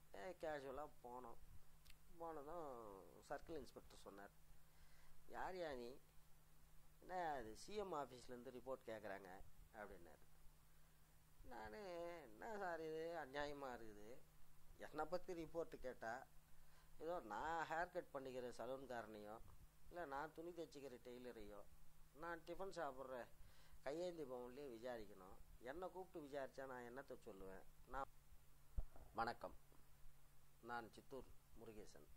கேஷுவலாக போனோம் போனதும் சர்க்கிள் இன்ஸ்பெக்டர் சொன்னார் யார் யா நீ என்ன அது சிஎம் ஆஃபீஸ்லேருந்து ரிப்போர்ட் கேட்குறாங்க அப்படின்னாரு நான் என்ன சார் இது அநியாயமாக இருக்குது என்னை பற்றி ரிப்போர்ட்டு கேட்டால் ஏதோ நான் ஹேர் கட் பண்ணிக்கிற சலூன்காரனையோ இல்லை நான் துணி தைச்சிக்கிற டெய்லரையோ நான் டிஃபன் சாப்பிட்ற கையேந்தி பவன்லேயே விசாரிக்கணும் என்னை கூப்பிட்டு விசாரித்தா நான் என்னத்தை சொல்லுவேன் நான் வணக்கம் நான் சித்தூர் முருகேசன்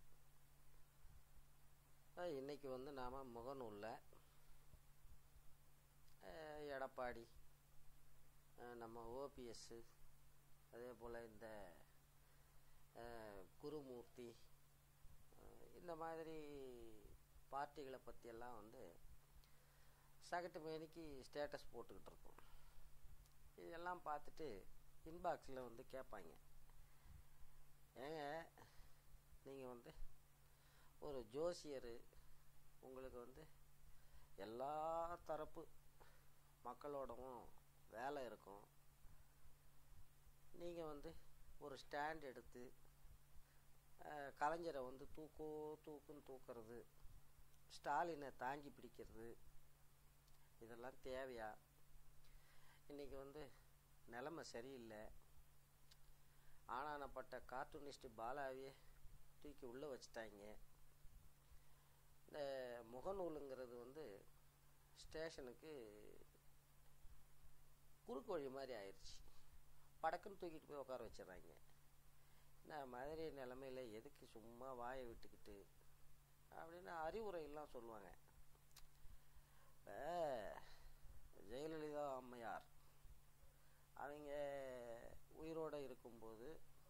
அஹ் இன்னைக்கு வந்து நாம் முகநூலில் அஹ் எடப்பாடி அஹ் நம்ம ஓபிஎஸ்ஸு அதே போல் இந்த அஹ் குருமூர்த்தி அஹ் இந்த மாதிரி பார்ட்டிகளை பற்றியெல்லாம் வந்து சகட்டு மேனிக்கு ஸ்டேட்டஸ் போட்டுக்கிட்டு இருக்கோம் இதெல்லாம் பார்த்துட்டு இன்பாக்ஸில் வந்து கேட்பாங்க ஏங்க நீங்கள் வந்து ஒரு ஜோசியர் உங்களுக்கு வந்து எல்லா தரப்பு மக்களோடவும் வேலை இருக்கும் நீங்கள் வந்து ஒரு ஸ்டாண்ட் எடுத்து அஹ், கலைஞரை வந்து தூக்கோ தூக்குன்னு தூக்குறது ஸ்டாலினை தாங்கி பிடிக்கிறது இதெல்லாம் தேவையா இன்றைக்கி வந்து நிலமை சரியில்லை ஆனானப்பட்ட கார்ட்டூனிஸ்ட் பாலாவே தூக்கி உள்ளே வச்சுட்டாங்க இந்த முகநூலுங்கிறது வந்து ஸ்டேஷனுக்கு குறுக்கு வழி மாதிரி ஆயிடுச்சு படக்குன்னு தூக்கிட்டு போய் உட்கார வச்சிடுறாங்க இந்த மாதிரி நிலமையில எதுக்கு சும்மா வாயை விட்டுக்கிட்டு அப்படின்னு அறிவுரையெல்லாம் சொல்லுவாங்க இப்போ ஜெயலலிதா அம்மையார் அவங்க உயிரோடு இருக்கும்போது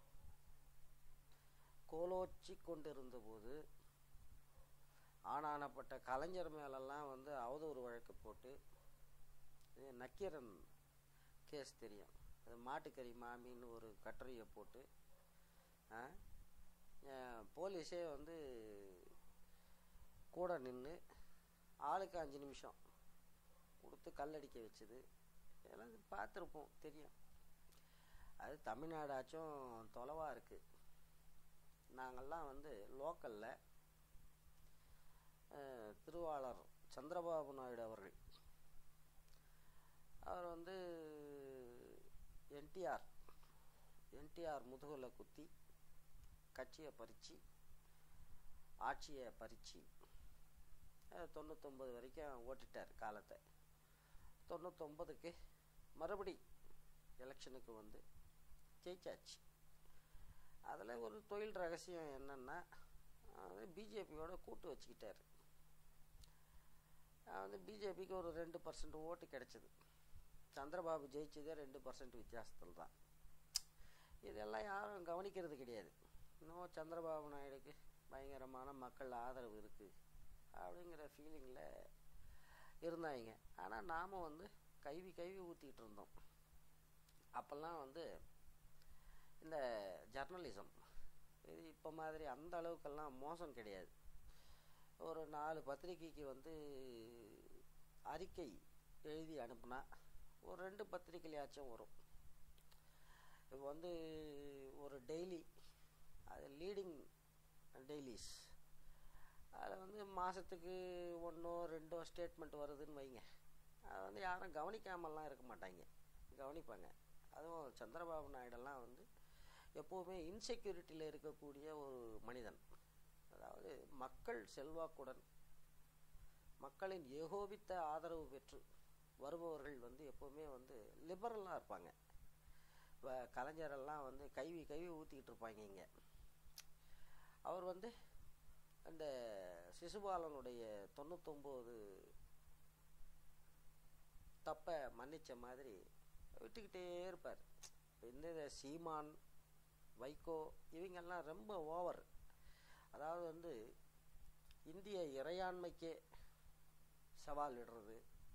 கோலோச்சி கொண்டிருந்தபோது ஆனானப்பட்ட கலைஞர் மேலெல்லாம் வந்து அவதூறு வழக்கு போட்டு இது நக்கீரன் கேஸ் தெரியும் அது மாட்டுக்கறி மாமின்னு ஒரு கட்டுரையை போட்டு ஆ, அஹ், போலீஸே வந்து கூட நின்று ஆளுக்கு அஞ்சு நிமிஷம் கொடுத்து கல்லடிக்க வச்சது இதெல்லாம் இது பார்த்துருப்போம் தெரியும் அது தமிழ்நாடாச்சும் தொலைவாக இருக்குது நாங்கள்லாம் வந்து லோக்கலில் திருவாளர் சந்திரபாபு நாயுடு அவர்கள் அவர் வந்து என்டிஆர் என்டிஆர் முதுகில் குத்தி கட்சியை பறித்து ஆட்சியை பறித்து தொண்ணூத்தொம்பது வரைக்கும் ஓட்டிட்டார் காலத்தை தொண்ணூத்தொம்பதுக்கு மறுபடி எலெக்ஷனுக்கு வந்து ஜெயிச்சாச்சு அதில் ஒரு தொழில் ரகசியம் என்னென்னா வந்து பிஜேபியோட கூட்டு வச்சுக்கிட்டாரு அஹ் வந்து பிஜேபிக்கு ஒரு ரெண்டு பர்சன்ட் ஓட்டு கிடைச்சது சந்திரபாபு ஜெயிச்சதே ரெண்டு பர்சன்ட் வித்தியாசத்தில் தான் இதெல்லாம் யாரும் கவனிக்கிறது கிடையாது இன்னும் சந்திரபாபு நாயுடுக்கு பயங்கரமான மக்கள் ஆதரவு இருக்குது அப்படிங்கிற ஃபீலிங்கில் இருந்தாங்க ஆனால் நாம் வந்து கைவி கைவி ஊற்றிக்கிட்டு இருந்தோம் அப்போல்லாம் வந்து இந்த ஜர்னலிசம் இது இப்போ மாதிரி அந்த அளவுக்கெல்லாம் மோசம் கிடையாது ஒரு நாலு பத்திரிக்கைக்கு வந்து அறிக்கை எழுதி அனுப்புனா ஒரு ரெண்டு பத்திரிக்கையாச்சும் வரும் இப்போ வந்து ஒரு டெய்லி அது லீடிங் டெய்லிஸ் அதில் வந்து மாதத்துக்கு ஒன்றோ ரெண்டோ ஸ்டேட்மெண்ட் வருதுன்னு வைங்க அதை வந்து யாரும் கவனிக்காமலாம் இருக்க மாட்டாங்க கவனிப்பாங்க அதுவும் சந்திரபாபு நாயுடெல்லாம் வந்து எப்போவுமே இன்செக்யூரிட்டியில் இருக்கக்கூடிய ஒரு மனிதன் அதாவது மக்கள் செல்வாக்குடன் மக்களின் ஏகோபித்த ஆதரவு பெற்று வருபவர்கள் வந்து எப்போவுமே வந்து லிபரலாக இருப்பாங்க இப்போ கலைஞரெல்லாம் வந்து கைவி கைவி ஊற்றிக்கிட்டு இருப்பாங்க இங்கே அவர் வந்து அந்த சிசுபாலனுடைய தொண்ணூத்தொம்பது தப்பை மன்னிச்ச மாதிரி விட்டுக்கிட்டே இருப்பார் இந்த சீமான் வைகோ இவங்கெல்லாம் ரொம்ப ஓவர் அதாவது வந்து இந்திய இறையாண்மைக்கே சவால் விடுறது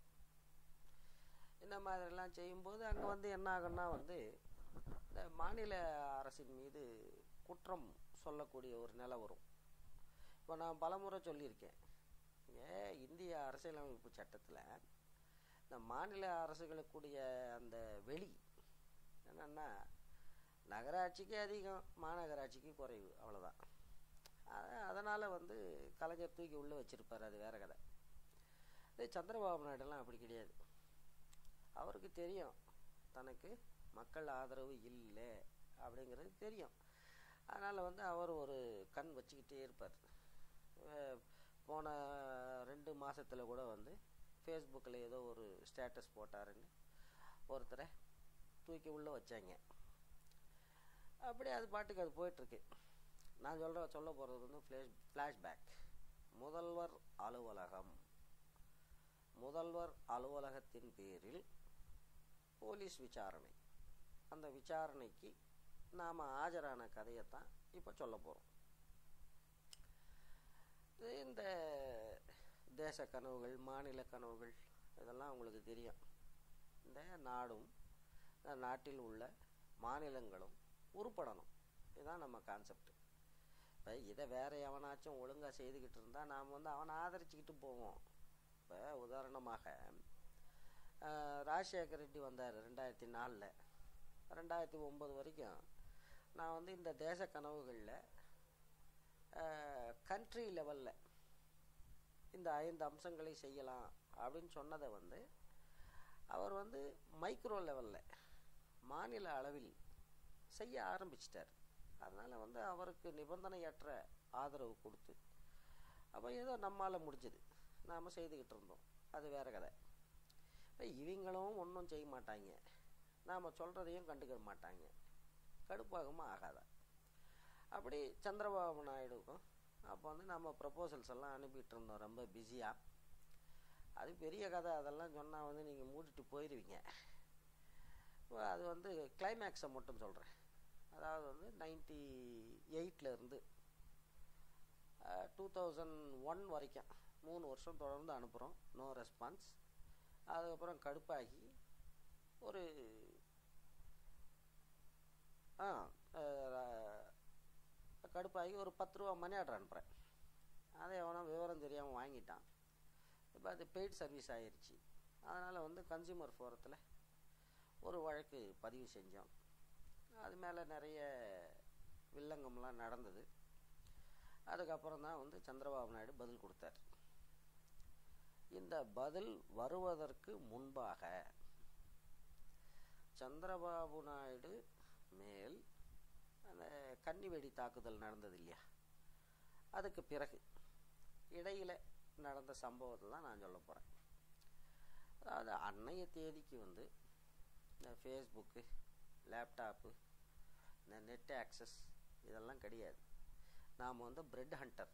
இந்த மாதிரிலாம் செய்யும்போது அங்கே வந்து என்ன ஆகும்னா வந்து இந்த மாநில அரசின் மீது குற்றம் சொல்லக்கூடிய ஒரு நிலை வரும் இப்போ நான் பலமுறை சொல்லியிருக்கேன் இங்கே இந்திய அரசியலமைப்பு சட்டத்தில் இந்த மாநில அரசுகளுக்குடைய அந்த வெளி என்னென்னா நகராட்சிக்கு அதிகம் மாநகராட்சிக்கு குறைவு அவ்வளோதான் அதனால் வந்து கலைஞர் தூக்கி உள்ளே வச்சுருப்பார் அது வேறு கதை இதே சந்திரபாபு நாயுடுலாம் அப்படி கிடையாது அவருக்கு தெரியும் தனக்கு மக்கள் ஆதரவு இல்லை அப்படிங்கிறது தெரியும் அதனால் வந்து அவர் ஒரு கண் வச்சுக்கிட்டே இருப்பார் அஹ் போன ரெண்டு மாதத்தில் கூட வந்து ஃபேஸ்புக்கில் ஏதோ ஒரு ஸ்டேட்டஸ் போட்டாருன்னு ஒருத்தரை தூக்கி உள்ளே வச்சாங்க அப்படியே அது பாட்டுக்கு அது போயிட்டுருக்கு நான் சொல்கிற சொல்ல போகிறது வந்து ஃப்ளாஷ் ஃப்ளாஷ்பேக் முதல்வர் அலுவலகம் முதல்வர் அலுவலகத்தின் பேரில் போலீஸ் விசாரணை அந்த விசாரணைக்கு நாம் ஆஜரான கதையைத்தான் இப்போ சொல்ல போகிறோம் இந்த தேச கனவுகள் மாநில கனவுகள் இதெல்லாம் உங்களுக்கு தெரியும் இந்த நாடும் இந்த நாட்டில் உள்ள மாநிலங்களும் உருப்படணும் இதுதான் நம்ம கான்செப்ட் இப்போ இதை வேற எவனாச்சும் ஒழுங்காக செய்துக்கிட்டு இருந்தால் நாம் வந்து அவனை ஆதரிச்சுக்கிட்டு போவோம் இப்போ உதாரணமாக ஆஹ், ராஜசேகர் ரெட்டி வந்தார் ரெண்டாயிரத்தி நாலில் ரெண்டாயிரத்தி ஒம்பது வரைக்கும் நான் வந்து இந்த தேச கனவுகளில் கண்ட்ரி லெவலில் இந்த ஐந்து அம்சங்களை செய்யலாம் அப்படின்னு சொன்னதை வந்து அவர் வந்து மைக்ரோ லெவலில் மாநில அளவில் செய்ய ஆரம்பிச்சிட்டார் அதனால் வந்து அவருக்கு நிபந்தனையற்ற ஆதரவு கொடுத்து அப்போ ஏதோ நம்மால் முடிஞ்சது நாம் செய்துக்கிட்டு இருந்தோம் அது வேற கதை இப்போ இவங்களும் ஒன்றும் செய்ய மாட்டாங்க நாம் சொல்கிறதையும் கண்டுக்க மாட்டாங்க கடுப்பாகுமா ஆகாதா அப்படி சந்திரபாபு நாயுடுக்கும் அப்போ வந்து நம்ம ப்ரப்போசல்ஸ் எல்லாம் அனுப்பிட்டு இருந்தோம் ரொம்ப பிஸியாக அது பெரிய கதை அதெல்லாம் சொன்னால் வந்து நீங்கள் மூடிட்டு போயிடுவீங்க இப்போ அது வந்து கிளைமேக்ஸை மட்டும் சொல்கிறேன் அதாவது வந்து நைன்டி இருந்து டூ தௌசண்ட் ஒன் வரைக்கும் மூணு வருஷம் தொடர்ந்து அனுப்புகிறோம் நோ ரெஸ்பான்ஸ் அதுக்கப்புறம் கடுப்பாகி ஒரு ஆ அஹ், கடுப்பாகி ஒரு பத்து ரூபா மணி ஆர்டர் அனுப்புகிறேன் அதை எவனோ விவரம் தெரியாமல் வாங்கிட்டான் இப்போ அது பெய்ட் சர்வீஸ் ஆயிருச்சு அதனால் வந்து கன்சியூமர் ஃபோரத்தில் ஒரு வழக்கு பதிவு செஞ்சோம் அது மேலே நிறைய வில்லங்கம்லாம் நடந்தது அதுக்கப்புறம் தான் வந்து சந்திரபாபு நாயுடு பதில் கொடுத்தார் இந்த பதில் வருவதற்கு முன்பாக சந்திரபாபு நாயுடு மேல் அந்த கன்னிவெடி தாக்குதல் நடந்தது இல்லையா அதுக்கு பிறகு இடையில நடந்த சம்பவத்தை தான் நான் சொல்ல போகிறேன் அதாவது அன்னைய தேதிக்கு வந்து இந்த ஃபேஸ்புக்கு லேப்டாப்பு இந்த நெட் ஆக்சஸ் இதெல்லாம் கிடையாது நாம் வந்து பிரெட் ஹண்டர்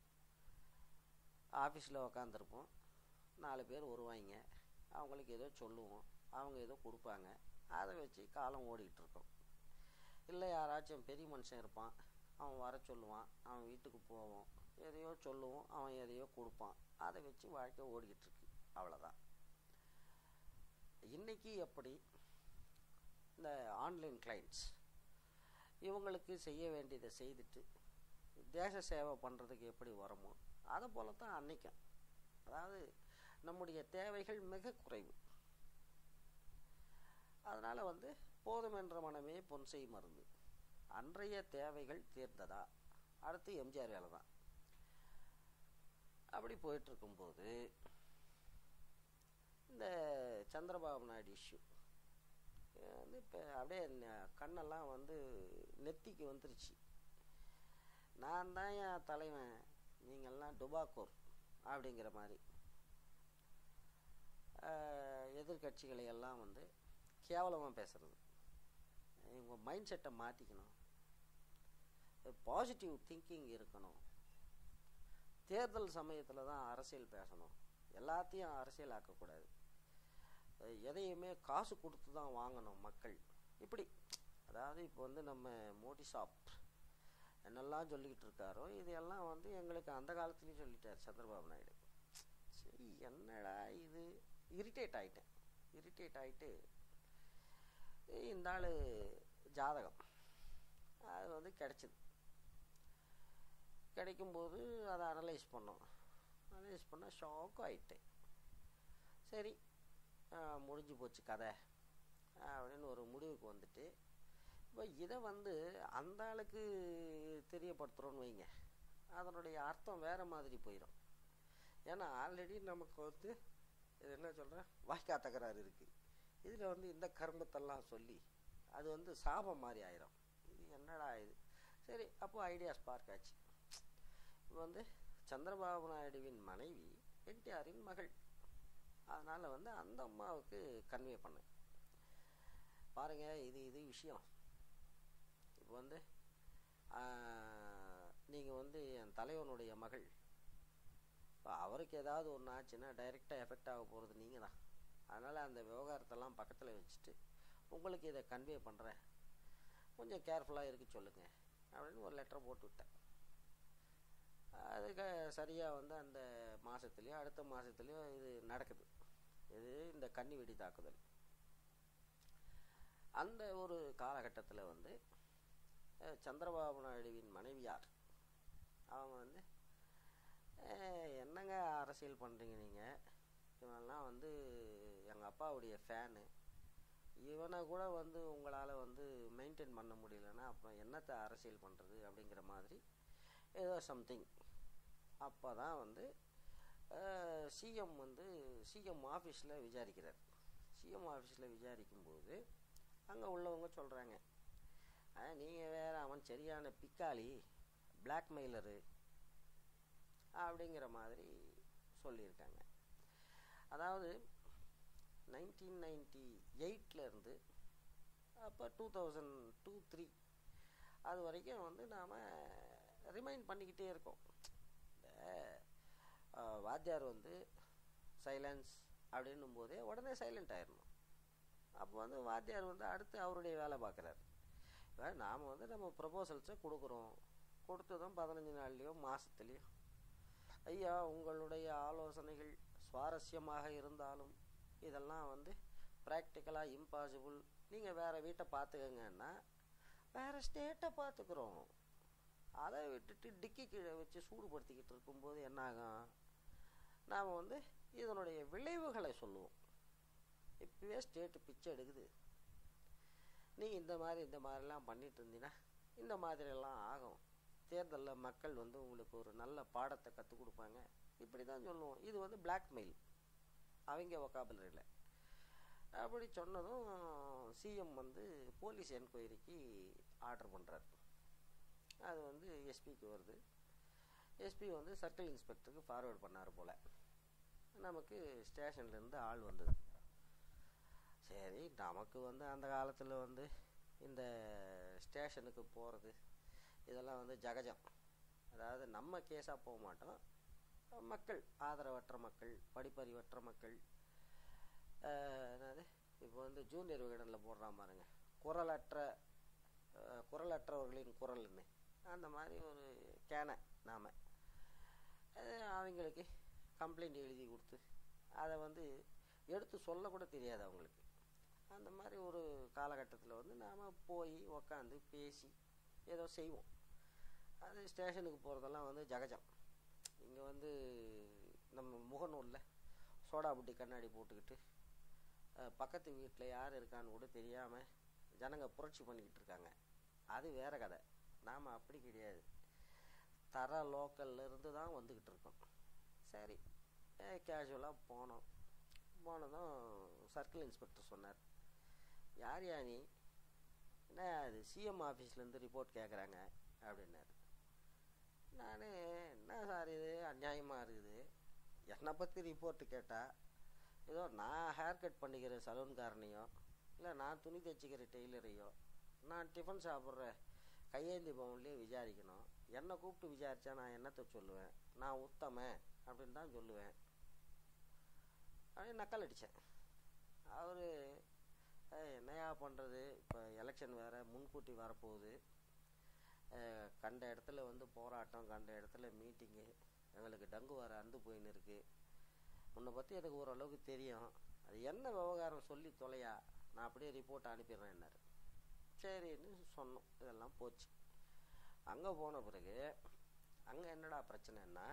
ஆஃபீஸில் உக்காந்துருப்போம் நாலு பேர் வருவாங்க அவங்களுக்கு ஏதோ சொல்லுவோம் அவங்க ஏதோ கொடுப்பாங்க அதை வச்சு காலம் ஓடிக்கிட்டு இருக்கோம் இல்லை யாராச்சும் பெரிய மனுஷன் இருப்பான் அவன் வர சொல்லுவான் அவன் வீட்டுக்கு போவோம் எதையோ சொல்லுவோம் அவன் எதையோ கொடுப்பான் அதை வச்சு வாழ்க்கை ஓடிக்கிட்டு இருக்கு அவ்வளோதான் இன்னைக்கு எப்படி இந்த ஆன்லைன் கிளைண்ட்ஸ் இவங்களுக்கு செய்ய வேண்டியதை செய்துட்டு தேச சேவை பண்ணுறதுக்கு எப்படி வருமோ அதை போல தான் அன்னைக்கும் அதாவது நம்முடைய தேவைகள் மிக குறைவு அதனால் வந்து போதும் என்ற மனமே பொன்செய் மருந்து அன்றைய தேவைகள் தீர்ந்ததா அடுத்து எம்ஜிஆர் வேலை தான் அப்படி போயிட்டு இருக்கும்போது இந்த சந்திரபாபு நாயுடு இஷ்யூ வந்து இப்போ அப்படியே ந- கண்ணெல்லாம் வந்து நெத்திக்கு வந்துருச்சு நான் தான் என் தலைவன் நீங்கள்லாம் டுபாக்கோர் அப்படிங்கிற மாதிரி ஆஹ், எதிர்க்கட்சிகளை எல்லாம் வந்து கேவலமாக பேசுறது இவங்க மைண்ட் செட்டை மாற்றிக்கணும் பாசிட்டிவ் திங்கிங் இருக்கணும் தேர்தல் சமயத்தில் தான் அரசியல் பேசணும் எல்லாத்தையும் அரசியல் ஆக்கக்கூடாது அஹ் எதையுமே காசு கொடுத்து தான் வாங்கணும் மக்கள் இப்படி அதாவது இப்போ வந்து நம்ம மோடி ஷாப் என்னெல்லாம் சொல்லிக்கிட்டு இருக்காரோ இதையெல்லாம் வந்து எங்களுக்கு அந்த காலத்துலேயும் சொல்லிட்டார் சந்திரபாபு நாயுடு சரி என்னடா இது இரிட்டேட் ஆயிட்டேன் இரிட்டேட் ஆயிட்டு இந்த ஆள் ஜாதகம் அது வந்து கிடச்சிது கிடைக்கும்போது அதை அனலைஸ் பண்ணோம் அனலைஸ் பண்ணால் ஷாக் ஆயிட்டேன் சரி ஆஹ், முடிஞ்சு போச்சு கதை அப்படின்னு ஒரு முடிவுக்கு வந்துட்டு இப்போ இதை வந்து அந்த ஆளுக்கு தெரியப்படுத்துகிறோன்னு வைங்க அதனுடைய அர்த்தம் வேறு மாதிரி போயிடும் ஏன்னா ஆல்ரெடி நமக்கு வந்து இது என்ன சொல்கிறேன் வாய்க்கா தகராறு இருக்குது இதில் வந்து இந்த கர்மத்தெல்லாம் சொல்லி அது வந்து சாபம் மாதிரி ஆயிரும் இது என்னடா இது சரி அப்போ ஐடியா ஸ்பார்க் ஆச்சு இப்போ வந்து சந்திரபாபு நாயுடுவின் மனைவி என்டிஆரின் மகள் அதனால் வந்து அந்த அம்மாவுக்கு கன்வே பண்ணேன் பாருங்க இது இது விஷயம் இப்போ வந்து நீங்கள் வந்து என் தலைவனுடைய மகள் இப்போ அவருக்கு ஏதாவது ஒன்று ஆச்சுன்னா டைரெக்டாக எஃபெக்ட் ஆக போகிறது நீங்கள் தான் அதனால் அந்த விவகாரத்தெல்லாம் பக்கத்தில் வச்சுட்டு உங்களுக்கு இதை கன்வே பண்ணுறேன் கொஞ்சம் கேர்ஃபுல்லாக இருக்க சொல்லுங்கள் அப்படின்னு ஒரு லெட்டர் போட்டு விட்டேன் அதுக்கு சரியாக வந்து அந்த மாதத்துலேயோ அடுத்த மாதத்துலேயோ இது நடக்குது இது இந்த கன்னி வெடி தாக்குதல் அந்த ஒரு காலகட்டத்தில் வந்து அஹ், சந்திரபாபு நாயுடுவின் மனைவியார் அவங்க வந்து "அஹ், என்னங்க அரசியல் பண்ணுறீங்க நீங்கள் இவனெல்லாம் வந்து எங்கள் அப்பாவுடைய ஃபேனு இவனை கூட வந்து உங்களால் வந்து மெயின்டைன் பண்ண முடியலன்னா அப்புறம் என்னத்தை அரசியல் பண்ணுறது அப்படிங்கிற மாதிரி ஏதோ சம்திங் அப்போ தான் வந்து சிஎம் வந்து சிஎம் ஆஃபீஸில் விசாரிக்கிறார் சிஎம் ஆஃபீஸில் விசாரிக்கும்போது அங்கே உள்ளவங்க சொல்கிறாங்க நீங்கள் வேற அவன் சரியான பிக்காளி பிளாக்மெயிலரு அப்படிங்கிற மாதிரி சொல்லியிருக்காங்க அதாவது நைன்டீன் நைன்டி எயிட்லேருந்து அப்போ டூ தௌசண்ட் டூ த்ரீ அது வரைக்கும் வந்து நாம் ரிமைண்ட் பண்ணிக்கிட்டே இருக்கோம் இந்த அஹ், வாத்தியார் வந்து சைலன்ஸ் அப்படின்னும் போதே உடனே சைலண்ட் ஆயிடணும் அப்போ வந்து வாத்தியார் வந்து அடுத்து அவருடைய வேலை பார்க்குறாரு இப்போ நாம் வந்து நம்ம ப்ரப்போசல்ஸை கொடுக்குறோம் கொடுத்ததும் பதினஞ்சு நாள்லேயோ மாதத்துலேயோ ஐயா உங்களுடைய ஆலோசனைகள் சுவாரஸ்யமாக இருந்தாலும் இதெல்லாம் வந்து ப்ராக்டிக்கலாக இம்பாசிபிள் நீங்கள் வேறு வீட்டை பார்த்துக்கங்கன்னா வேறு ஸ்டேட்டை பார்த்துக்குறோம் அதை விட்டுட்டு டிக்கி கீழே வச்சு சூடுபடுத்திக்கிட்டு இருக்கும்போது என்ன ஆகும் நாம் வந்து இதனுடைய விளைவுகளை சொல்லுவோம் இப்போவே ஸ்டேட்டு பிச்சை எடுக்குது நீ இந்த மாதிரி இந்த மாதிரிலாம் பண்ணிட்டு இருந்தீங்கன்னா இந்த மாதிரியெல்லாம் ஆகும் தேர்தலில் மக்கள் வந்து உங்களுக்கு ஒரு நல்ல பாடத்தை கற்றுக் கொடுப்பாங்க இப்படி தான் சொல்லுவோம் இது வந்து பிளாக்மெயில் அவங்க ஒக்காபுலரியில் அப்படி சொன்னதும் சிஎம் வந்து போலீஸ் என்கொயரிக்கு ஆர்டர் பண்ணுறாரு அது வந்து எஸ்பிக்கு வருது எஸ்பி வந்து சர்க்கிள் இன்ஸ்பெக்டருக்கு ஃபார்வேர்ட் பண்ணார் போல் நமக்கு ஸ்டேஷன்லேருந்து ஆள் வந்தது சரி நமக்கு வந்து அந்த காலத்தில் வந்து இந்த ஸ்டேஷனுக்கு போகிறது இதெல்லாம் வந்து ஜகஜம் அதாவது நம்ம கேஸாக போக மாட்டோம் மக்கள் ஆதரவற்ற மக்கள் படிப்பறிவற்ற மக்கள் அஹ், என்னது இப்போ வந்து ஜூனியர் விகடனில் போடுறான் பாருங்க குரலற்ற அஹ், குரலற்றவர்களின் குரல்னு அந்த மாதிரி ஒரு கேனை நாம் அவங்களுக்கு கம்ப்ளைண்ட் எழுதி கொடுத்து அதை வந்து எடுத்து சொல்லக்கூட தெரியாது அவங்களுக்கு அந்த மாதிரி ஒரு காலகட்டத்தில் வந்து நாம் போய் உக்காந்து பேசி ஏதோ செய்வோம் அது ஸ்டேஷனுக்கு போகிறதெல்லாம் வந்து ஜகஜம் இங்கே வந்து நம்ம முகநூலில் சோடா புட்டி கண்ணாடி போட்டுக்கிட்டு அஹ், பக்கத்து வீட்டில் யார் இருக்கான்னு கூட தெரியாமல் ஜனங்க புரட்சி பண்ணிக்கிட்டு இருக்காங்க அது வேற கதை நாம் அப்படி கிடையாது தர லோக்கல்ல இருந்து தான் வந்துக்கிட்டு இருக்கோம் சரி கேஷுவலாக போனோம் போனதும் சர்க்கிள் இன்ஸ்பெக்டர் சொன்னார் யார் யா நீ என்ன அது சிஎம் ஆஃபீஸ்லேருந்து ரிப்போர்ட் கேட்குறாங்க அப்படின்னாரு நான் என்ன சார் இது அநியாயமாக இருக்குது என்னை பற்றி ரிப்போர்ட்டு கேட்டால் ஏதோ நான் ஹேர் கட் பண்ணிக்கிற சலூன்காரனையோ இல்லை நான் துணி தைச்சிக்கிற டெய்லரையோ நான் டிஃபன் சாப்பிட்ற கையேந்தி பவன்லேயே விசாரிக்கணும் என்னை கூப்பிட்டு விசாரித்தா நான் என்னத்தை சொல்லுவேன் நான் உத்தமன் அப்படின்னு தான் சொல்லுவேன் அப்படின்னு நக்கல் அடித்தேன் அவர் என்னையா பண்ணுறது இப்போ எலெக்ஷன் வேறு முன்கூட்டி வரப்போகுது அஹ், கண்ட இடத்துல வந்து போராட்டம் கண்ட இடத்துல மீட்டிங்கு எங்களுக்கு டங்கு வர அந்து போயின்னு இருக்கு உன்னை பற்றி எனக்கு ஓரளவுக்கு தெரியும் அது என்ன விவகாரம் சொல்லி தொலையா நான் அப்படியே ரிப்போர்ட் அனுப்பிடுறேன் என்னாரு சரின்னு சொன்னோம் இதெல்லாம் போச்சு அங்கே போன பிறகு அங்கே என்னடா பிரச்சனைன்னா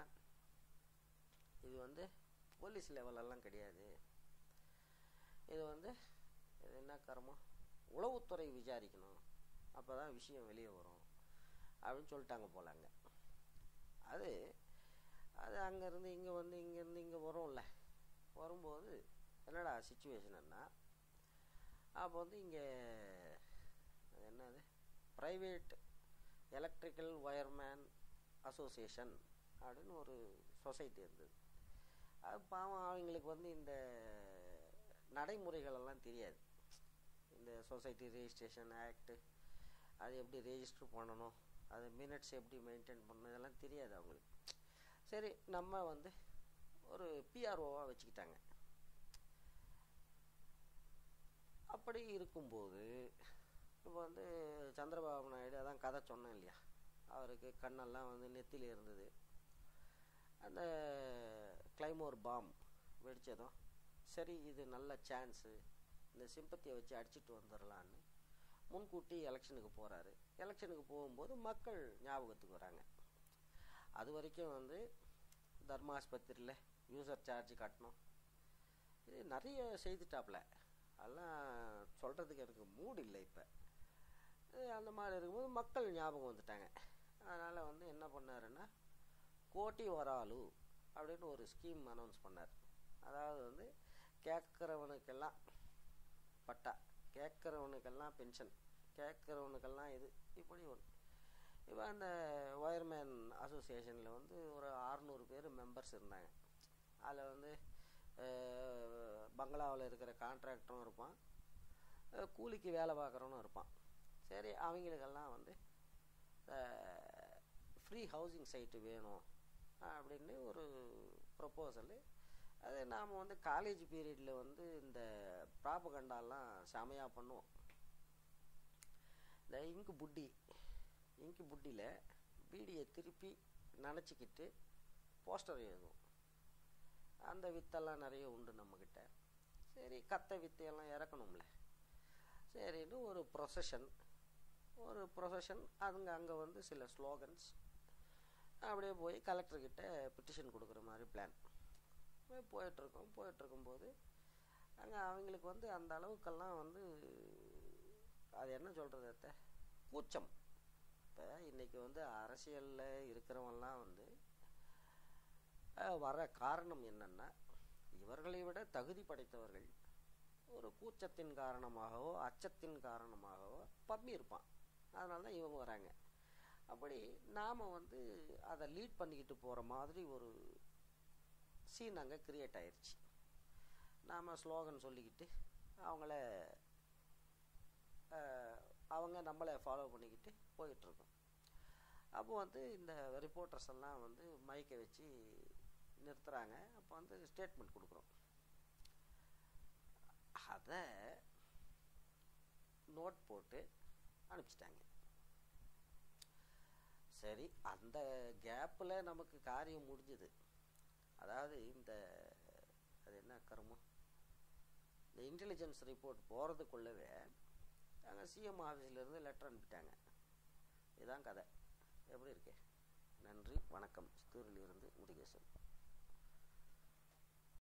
இது வந்து போலீஸ் லெவலெல்லாம் கிடையாது இது வந்து இது என்ன கர்மம் உளவுத்துறை விசாரிக்கணும் அப்போ தான் விஷயம் வெளியே வரும் அப்படின்னு சொல்லிட்டாங்க போல அங்கே அது அது அங்கேருந்து இங்கே வந்து இங்கேருந்து இங்கே வரும்ல வரும்போது என்னடா சுச்சுவேஷன்னா அப்போ வந்து இங்கே அது என்னது ப்ரைவேட் எலக்ட்ரிக்கல் ஒயர்மேன் அசோசியேஷன் அப்படின்னு ஒரு சொசைட்டி இருந்தது அது பாவம் அவங்களுக்கு வந்து இந்த நடைமுறைகளெல்லாம் தெரியாது இந்த சொசைட்டி ரெஜிஸ்ட்ரேஷன் ஆக்ட்டு அது எப்படி ரெஜிஸ்டர் பண்ணணும் அது மினிட்ஸ் எப்படி மெயின்டைன் பண்ணணும் இதெல்லாம் தெரியாது அவங்களுக்கு சரி நம்ம வந்து ஒரு பிஆர்ஓவாக வச்சுக்கிட்டாங்க அப்படி இருக்கும்போது இப்போ வந்து சந்திரபாபு நாயுடு அதான் கதை சொன்னேன் இல்லையா அவருக்கு கண்ணெல்லாம் வந்து நெத்தியில் இருந்தது அந்த கிளைமோர் பாம் வெடித்ததும் சரி இது நல்ல சான்ஸு இந்த சிம்பத்தியை வச்சு அடிச்சிட்டு வந்துடலான்னு முன்கூட்டி எலெக்ஷனுக்கு போகிறாரு எலெக்ஷனுக்கு போகும்போது மக்கள் ஞாபகத்துக்கு வராங்க அது வரைக்கும் வந்து தர்மாஸ்பத்திரியில் யூசர் சார்ஜ் கட்டணும் இது நிறைய செய்துட்டாப்புல அதெல்லாம் சொல்கிறதுக்கு எனக்கு மூடு இல்லை இப்போ அந்த மாதிரி இருக்கும்போது மக்கள் ஞாபகம் வந்துட்டாங்க அதனால் வந்து என்ன பண்ணாருன்னா கோட்டி வராலு அப்படின்னு ஒரு ஸ்கீம் அனௌன்ஸ் பண்ணார் அதாவது வந்து கேட்குறவனுக்கெல்லாம் பட்டா கேட்குறவனுக்கெல்லாம் பென்ஷன் கேட்குறவனுக்கெல்லாம் இது இப்படி ஒன்று இப்போ அந்த ஒயர்மேன் அசோசியேஷனில் வந்து ஒரு அறநூறு பேர் மெம்பர்ஸ் இருந்தாங்க அதில் வந்து பங்களாவில் இருக்கிற கான்ட்ராக்டரும் இருப்பான் கூலிக்கு வேலை பார்க்குறவனும் இருப்பான் சரி அவங்களுக்கெல்லாம் வந்து ஃப்ரீ ஹவுசிங் சைட்டு வேணும் அப்படின்னு ஒரு ப்ரொப்போசலு அது நாம் வந்து காலேஜ் பீரியடில் வந்து இந்த ப்ராப்பகண்டாலாம் செமையாக பண்ணுவோம் இந்த இங்கு புட்டி இங்கு புட்டியில் பீடியை திருப்பி நினச்சிக்கிட்டு போஸ்டர் எழுதுவோம் அந்த வித்தெல்லாம் நிறைய உண்டு நம்மக்கிட்ட சரி கத்த வித்தையெல்லாம் இறக்கணும்ல சரின்னு ஒரு ப்ரொசஷன் ஒரு ப்ரொசஷன் அதுங்க அங்கே வந்து சில ஸ்லோகன்ஸ் அப்படியே போய் கலெக்டர்கிட்ட பெட்டிஷன் கொடுக்குற மாதிரி பிளான் போயிட்டுருக்கோம் போயிட்டுருக்கும்போது அங்கே அவங்களுக்கு வந்து அந்த அளவுக்கெல்லாம் வந்து அது என்ன சொல்கிறது அத்தை கூச்சம் இப்போ இன்றைக்கி வந்து அரசியலில் இருக்கிறவங்கலாம் வந்து வர காரணம் என்னென்னா இவர்களை விட தகுதி படைத்தவர்கள் ஒரு கூச்சத்தின் காரணமாகவோ அச்சத்தின் காரணமாகவோ பம்மி இருப்பான் அதனால தான் இவங்க வராங்க அப்படி நாம் வந்து அதை லீட் பண்ணிக்கிட்டு போகிற மாதிரி ஒரு சீன் அங்கே க்ரியேட் ஆயிடுச்சு நாம் ஸ்லோகன் சொல்லிக்கிட்டு அவங்கள அவங்க நம்மளை ஃபாலோ பண்ணிக்கிட்டு போயிட்டுருக்கோம் அப்போ வந்து இந்த ரிப்போர்ட்டர்ஸ் எல்லாம் வந்து மைக்கை வச்சு நிறுத்துகிறாங்க அப்போ வந்து ஸ்டேட்மெண்ட் கொடுக்குறோம் அதை நோட் போட்டு அனுப்பிச்சிட்டாங்க சரி அந்த கேப்பில் நமக்கு காரியம் முடிஞ்சுது அதாவது இந்த அது என்ன கருமம் இந்த இன்டெலிஜென்ஸ் ரிப்போர்ட் போகிறதுக்குள்ளவே அங்கே சிஎம் ஆஃபீஸ்லேருந்து லெட்டர் அனுப்பிட்டாங்க இதுதான் கதை எப்படி இருக்கு நன்றி வணக்கம் சித்தூரிலிருந்து முருகேசன்